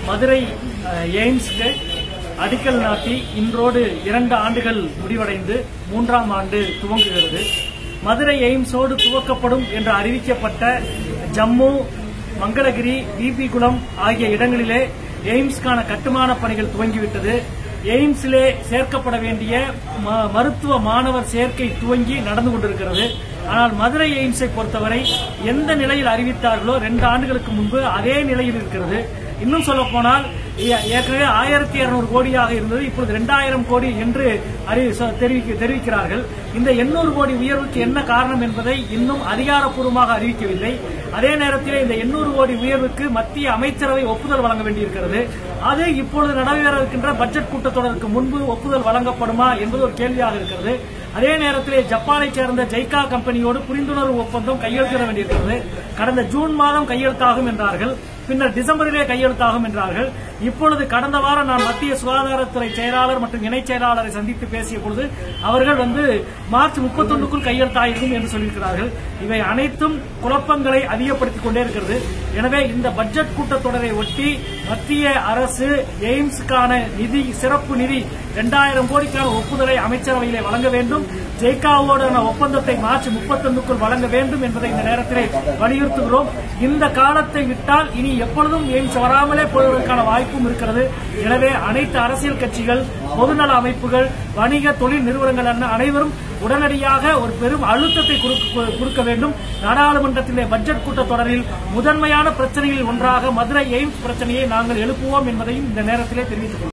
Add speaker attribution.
Speaker 1: மதுரை அஹ், எய்ம்ஸ்க்கு அடிக்கல் நாட்டி இன்றோடு இரண்டு ஆண்டுகள் முடிவடைந்து மூன்றாம் ஆண்டு துவங்குகிறது மதுரை எய்ம்ஸோடு துவக்கப்படும் என்று அறிவிக்கப்பட்ட ஜம்மு மங்களகிரி விபிகுளம் ஆகிய இடங்களிலே எய்ம்ஸ்க்கான கட்டுமான பணிகள் துவங்கிவிட்டது எய்ம்ஸிலே சேர்க்கப்பட வேண்டிய ம- மருத்துவ மாணவர் சேர்க்கை துவங்கி நடந்து கொண்டிருக்கிறது ஆனால் மதுரை எய்ம்ஸை பொறுத்தவரை எந்த நிலையில் அறிவித்தார்களோ ரெண்டு ஆண்டுகளுக்கு முன்பு அதே நிலையில் இருக்கிறது இன்னும் சொல்ல போனால் ஏற்கனவே ஆயிரத்தி இருநூறு கோடியாக இருந்தது இப்பொழுது இரண்டாயிரம் கோடி என்று அறி- சொ- தெரிவிக்க- தெரிவிக்கிறார்கள் இந்த எண்ணூறு கோடி உயர்வுக்கு என்ன காரணம் என்பதை இன்னும் அதிகாரப்பூர்வமாக அறிவிக்கவில்லை அதே நேரத்தில் இந்த எண்ணூறு கோடி உயர்வுக்கு மத்திய அமைச்சரவை ஒப்புதல் வழங்க வேண்டியிருக்கிறது அது இப்பொழுது நடைபெற இருக்கின்ற பட்ஜெட் கூட்டத்தொடருக்கு முன்பு ஒப்புதல் வழங்கப்படுமா என்பது ஒரு கேள்வியாக இருக்கிறது அதே நேரத்திலே ஜப்பானை சேர்ந்த ஜைகா கம்பெனியோடு புரிந்துணர்வு ஒப்பந்தம் கையெழுத்திட வேண்டியிருக்கிறது கடந்த ஜூன் மாதம் கையெழுத்தாகும் என்றார்கள் பின்னர் டிசம்பரிலே கையெழுத்தாகும் என்றார்கள் இப்பொழுது கடந்த வாரம் நான் மத்திய சுகாதாரத்துறை செயலாளர் மற்றும் இணைச் செயலாளரை சந்தித்து பேசிய பொழுது அவர்கள் வந்து மார்ச் முப்பத்தொன்னுக்குள் கையெழுத்தாயிருக்கும் என்று சொல்லியிருக்கிறார்கள் இவை அனைத்தும் குழப்பங்களை அதிகப்படுத்திக் கொண்டே இருக்கிறது எனவே இந்த பட்ஜெட் கூட்டத்தொடரை ஒட்டி மத்திய அரசு எய்ம்ஸுக்கான நிதி சிறப்பு நிதி இரண்டாயிரம் கோடிக்கான ஒப்புதலை அமைச்சரவையிலே வழங்க வேண்டும் ஜெய்காவோடான ஒப்பந்தத்தை மார்ச் முப்பத்தொன்னுக்குள் வழங்க வேண்டும் என்பதை இந்த நேரத்திலே வலியுறுத்துகிறோம் இந்த காலத்தை விட்டால் இனி எப்பொழுதும் எய்ம்ஸ் வராமலே போவதற்கான வாய்ப்பும் இருக்கிறது எனவே அனைத்து அரசியல் கட்சிகள் பொதுநல அமைப்புகள் வணிக தொழில் நிறுவனங்கள் என அனைவரும் உடனடியாக ஒரு பெரும் அழுத்தத்தை கொடுக்க கொடுக்க வேண்டும் நாடாளுமன்றத்திலே பட்ஜெட் கூட்டத்தொடரில் முதன்மையான பிரச்சனைகளில் ஒன்றாக மதுரை எய்ம்ஸ் பிரச்சனையை நாங்கள் எழுப்புவோம் என்பதையும் இந்த நேரத்திலே தெரிவித்துக் கொள்கிறோம்